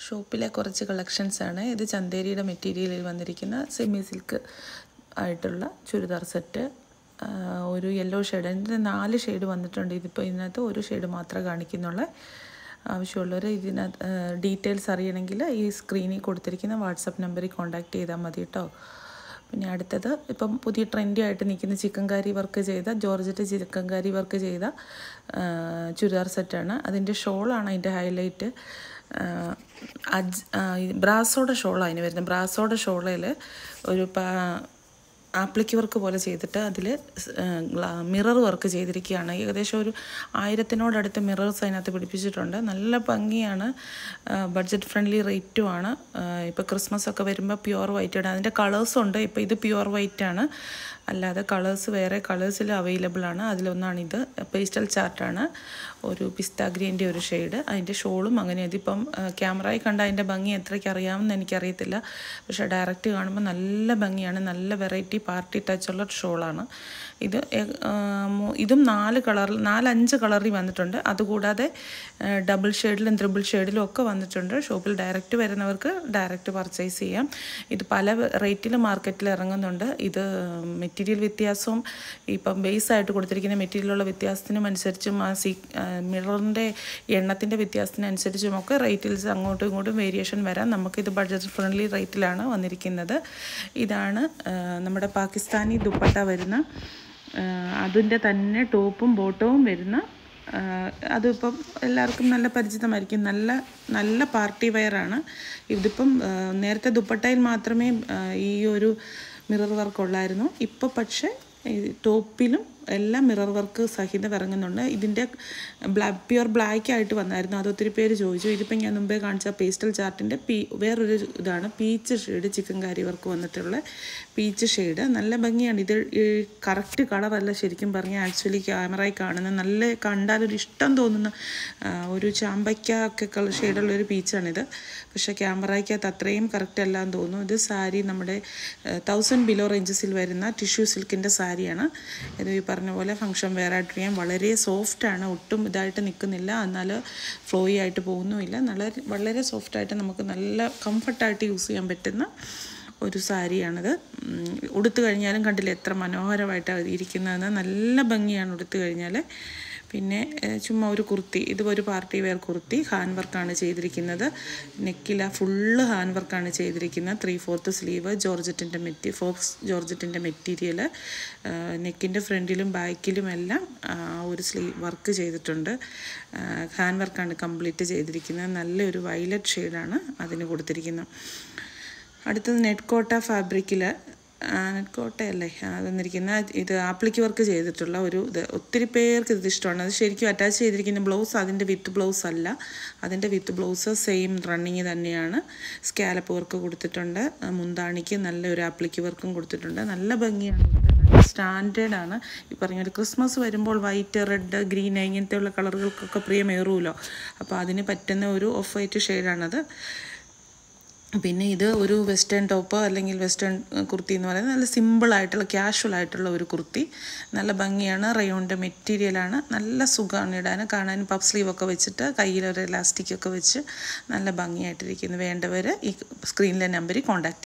ഷോപ്പിലെ കുറച്ച് കളക്ഷൻസാണ് ഇത് ചന്തേരിയുടെ മെറ്റീരിയലിൽ വന്നിരിക്കുന്ന സെമി സിൽക്ക് ആയിട്ടുള്ള ചുരിദാർ സെറ്റ് ഒരു യെല്ലോ ഷെയ്ഡ് ഇതിൻ്റെ നാല് ഷെയ്ഡ് വന്നിട്ടുണ്ട് ഇതിപ്പോൾ ഇതിനകത്ത് ഒരു ഷെയ്ഡ് മാത്രമേ കാണിക്കുന്നുള്ളൂ ആവശ്യമുള്ളവർ ഇതിനകത്ത് ഡീറ്റെയിൽസ് അറിയണമെങ്കിൽ ഈ സ്ക്രീനിൽ കൊടുത്തിരിക്കുന്ന വാട്സപ്പ് നമ്പറിൽ കോൺടാക്റ്റ് ചെയ്താൽ മതി കേട്ടോ പിന്നെ അടുത്തത് ഇപ്പം പുതിയ ട്രെൻഡി ആയിട്ട് നിൽക്കുന്ന ചിക്കൻകാരി വർക്ക് ചെയ്ത ജോർജറ്റ് ചിക്കൻകാരി വർക്ക് ചെയ്ത ചുരിദാർ സെറ്റാണ് അതിൻ്റെ ഷോളാണ് അതിൻ്റെ ഹൈലൈറ്റ് അജ് ബ്രാസോടെ ഷോളാണ് അതിന് വരുന്നത് ബ്രാസോടെ ഷോളയിൽ ഒരു പാ ആപ്ലിക്ക് വർക്ക് പോലെ ചെയ്തിട്ട് അതിൽ മിറർ വർക്ക് ചെയ്തിരിക്കുകയാണ് ഏകദേശം ഒരു ആയിരത്തിനോടടുത്ത് മിറേഴ്സ് അതിനകത്ത് പിടിപ്പിച്ചിട്ടുണ്ട് നല്ല ഭംഗിയാണ് ബഡ്ജറ്റ് ഫ്രണ്ട്ലി റേറ്റുമാണ് ഇപ്പോൾ ക്രിസ്മസ് ഒക്കെ വരുമ്പോൾ പ്യുവർ വൈറ്റ് ആണ് അതിൻ്റെ കളേഴ്സും ഉണ്ട് ഇപ്പോൾ ഇത് പ്യുവർ വൈറ്റ് ആണ് അല്ലാതെ കളേഴ്സ് വേറെ കളേഴ്സിൽ അവൈലബിൾ ആണ് അതിലൊന്നാണിത് പേസ്റ്റൽ ചാർട്ടാണ് ഒരു പിസ്ത ഗ്രീൻ്റെ ഒരു ഷെയ്ഡ് അതിൻ്റെ ഷോളും അങ്ങനെ ഇതിപ്പം ക്യാമറയിൽ കണ്ട അതിൻ്റെ ഭംഗി എത്രയ്ക്ക് അറിയാമെന്ന് എനിക്കറിയത്തില്ല പക്ഷേ ഡയറക്റ്റ് കാണുമ്പോൾ നല്ല ഭംഗിയാണ് നല്ല വെറൈറ്റി പാർട്ടി ടച്ചുള്ള ഷോളാണ് ഇത് ഇതും നാല് കളറിൽ നാലഞ്ച് കളറിൽ വന്നിട്ടുണ്ട് അതുകൂടാതെ ഡബിൾ ഷെയ്ഡിലും ത്രിബിൾ ഷെയ്ഡിലും ഒക്കെ വന്നിട്ടുണ്ട് ഷോപ്പിൽ ഡയറക്റ്റ് വരുന്നവർക്ക് ഡയറക്റ്റ് പർച്ചേസ് ചെയ്യാം ഇത് പല റേറ്റിൽ മാർക്കറ്റിൽ ഇറങ്ങുന്നുണ്ട് ഇത് മെറ്റീരിയൽ വ്യത്യാസവും ഇപ്പം ബേസ് ആയിട്ട് കൊടുത്തിരിക്കുന്ന മെറ്റീരിയലുള്ള വ്യത്യാസത്തിനും അനുസരിച്ചും ആ സീ മിററിൻ്റെ എണ്ണത്തിൻ്റെ വ്യത്യാസത്തിനനുസരിച്ചും ഒക്കെ റേറ്റിൽസ് അങ്ങോട്ടും ഇങ്ങോട്ടും വേരിയേഷൻ വരാം നമുക്കിത് ബഡ്ജറ്റ് ഫ്രണ്ട്ലി റേറ്റിലാണ് വന്നിരിക്കുന്നത് ഇതാണ് നമ്മുടെ പാകിസ്ഥാനി ദുപ്പട്ട വരുന്ന അതിൻ്റെ തന്നെ ടോപ്പും ബോട്ടവും വരുന്ന അതിപ്പം എല്ലാവർക്കും നല്ല പരിചിതമായിരിക്കും നല്ല നല്ല പാർട്ടി വെയറാണ് ഇതിപ്പം നേരത്തെ ദുപ്പട്ടയിൽ മാത്രമേ ഈ ഒരു മിറർ വർക്ക് ഉള്ളായിരുന്നു ഇപ്പോൾ പക്ഷേ ടോപ്പിലും എല്ലാം മിറർ വർക്ക് സഹിതം ഇറങ്ങുന്നുണ്ട് ഇതിൻ്റെ ബ്ലാക്ക് പ്യുവർ ബ്ലാക്ക് ആയിട്ട് വന്നായിരുന്നു അത് ഒത്തിരി പേര് ചോദിച്ചു ഇതിപ്പം ഞാൻ മുമ്പേ കാണിച്ച പേസ്റ്റൽ ചാർട്ടിൻ്റെ പീ വേറൊരു ഇതാണ് peach shade chikankari work വന്നിട്ടുള്ള പീച്ച് ഷെയ്ഡ് നല്ല ഭംഗിയാണ് ഇത് കറക്റ്റ് കളറല്ല ശരിക്കും പറഞ്ഞാൽ ആക്ച്വലി ക്യാമറയിൽ കാണുന്ന നല്ല കണ്ടാലൊരു ഇഷ്ടം തോന്നുന്ന ഒരു ചാമ്പയ്ക്ക ഒക്കെ കളർ ഷെയ്ഡുള്ള ഒരു പീച്ചാണിത് പക്ഷേ ക്യാമറയ്ക്കകത്ത് അത്രയും കറക്റ്റ് അല്ല എന്ന് തോന്നുന്നു ഇത് സാരി നമ്മുടെ തൗസൻഡ് ബിലോ റേഞ്ചസിൽ വരുന്ന ടിഷ്യൂ സിൽക്കിൻ്റെ സാരിയാണ് ഇത് ഈ പറഞ്ഞ പോലെ ഫങ്ഷൻ വെയർ ആയിട്ട് ചെയ്യാൻ വളരെ സോഫ്റ്റാണ് ഒട്ടും ഇതായിട്ട് നിൽക്കുന്നില്ല എന്നാൽ ഫ്ലോയി ആയിട്ട് പോകുന്നുമില്ല നല്ല വളരെ സോഫ്റ്റായിട്ട് നമുക്ക് നല്ല കംഫർട്ടായിട്ട് യൂസ് ചെയ്യാൻ പറ്റുന്ന ഒരു സാരിയാണിത് ഉടുത്തു കഴിഞ്ഞാലും കണ്ടില്ല എത്ര മനോഹരമായിട്ടാണ് ഇരിക്കുന്നതെന്ന് നല്ല ഭംഗിയാണ് ഉടുത്തു കഴിഞ്ഞാൽ പിന്നെ ചുമ്മാ ഒരു കുർത്തി ഇത് ഒരു പാർട്ടി വെയർ കുർത്തി ഹാൻഡ് വർക്കാണ് ചെയ്തിരിക്കുന്നത് നെക്കില ഫുള്ള് ഹാൻഡ് വർക്കാണ് ചെയ്തിരിക്കുന്നത് ത്രീ ഫോർത്ത് സ്ലീവ് ജോർജറ്റിൻ്റെ മെറ്റി ഫോക്സ് ജോർജറ്റിൻ്റെ മെറ്റീരിയൽ നെക്കിൻ്റെ ഫ്രണ്ടിലും ബാക്കിലും എല്ലാം ഒരു സ്ലീവ് വർക്ക് ചെയ്തിട്ടുണ്ട് ഹാൻഡ് വർക്കാണ് കംപ്ലീറ്റ് ചെയ്തിരിക്കുന്നത് നല്ലൊരു വയലറ്റ് ഷെയ്ഡാണ് അതിന് കൊടുത്തിരിക്കുന്നത് അടുത്തത് നെറ്റ് കോട്ട ഫാബ്രിക്കിൽ കോട്ടയല്ലേ തന്നിരിക്കുന്ന ഇത് ആപ്ലിക്ക് വർക്ക് ചെയ്തിട്ടുള്ള ഒരു ഇത് ഒത്തിരി പേർക്ക് ഇത് ഇഷ്ടമാണ് അത് ശരിക്കും അറ്റാച്ച് ചെയ്തിരിക്കുന്ന ബ്ലൗസ് അതിൻ്റെ വിത്ത് ബ്ലൗസ് അല്ല അതിൻ്റെ വിത്ത് ബ്ലൗസ് സെയിം റണ്ണിങ് തന്നെയാണ് സ്കാലപ്പ് വർക്ക് കൊടുത്തിട്ടുണ്ട് മുന്താണിക്ക് നല്ലൊരു ആപ്ലിക്ക് വർക്കും കൊടുത്തിട്ടുണ്ട് നല്ല ഭംഗിയാണ് സ്റ്റാൻഡേർഡ് ആണ് ഈ പറഞ്ഞ ഒരു ക്രിസ്മസ് വരുമ്പോൾ വൈറ്റ് റെഡ് ഗ്രീൻ ഇങ്ങനത്തെയുള്ള കളറുകൾക്കൊക്കെ പ്രിയമേറുമല്ലോ അപ്പോൾ അതിന് പറ്റുന്ന ഒരു ഓഫ് വൈറ്റ് ഷെയ്ഡാണത് പിന്നെ ഇത് ഒരു വെസ്റ്റേൺ ടോപ്പ് അല്ലെങ്കിൽ വെസ്റ്റേൺ കുർത്തി എന്ന് പറയുന്നത് നല്ല സിമ്പിളായിട്ടുള്ള ക്യാഷ്വൽ ആയിട്ടുള്ള ഒരു കുർത്തി നല്ല ഭംഗിയാണ് റയോണിൻ്റെ മെറ്റീരിയലാണ് നല്ല സുഖമാണ് ഇടാൻ കാണാൻ പഫ് സ്ലീവൊക്കെ വെച്ചിട്ട് കയ്യിൽ ഒരു ഇലാസ്റ്റിക്കൊക്കെ വെച്ച് നല്ല ഭംഗിയായിട്ടിരിക്കുന്നു വേണ്ടവർ ഈ സ്ക്രീനിലെ നമ്പറിൽ കോൺടാക്ട്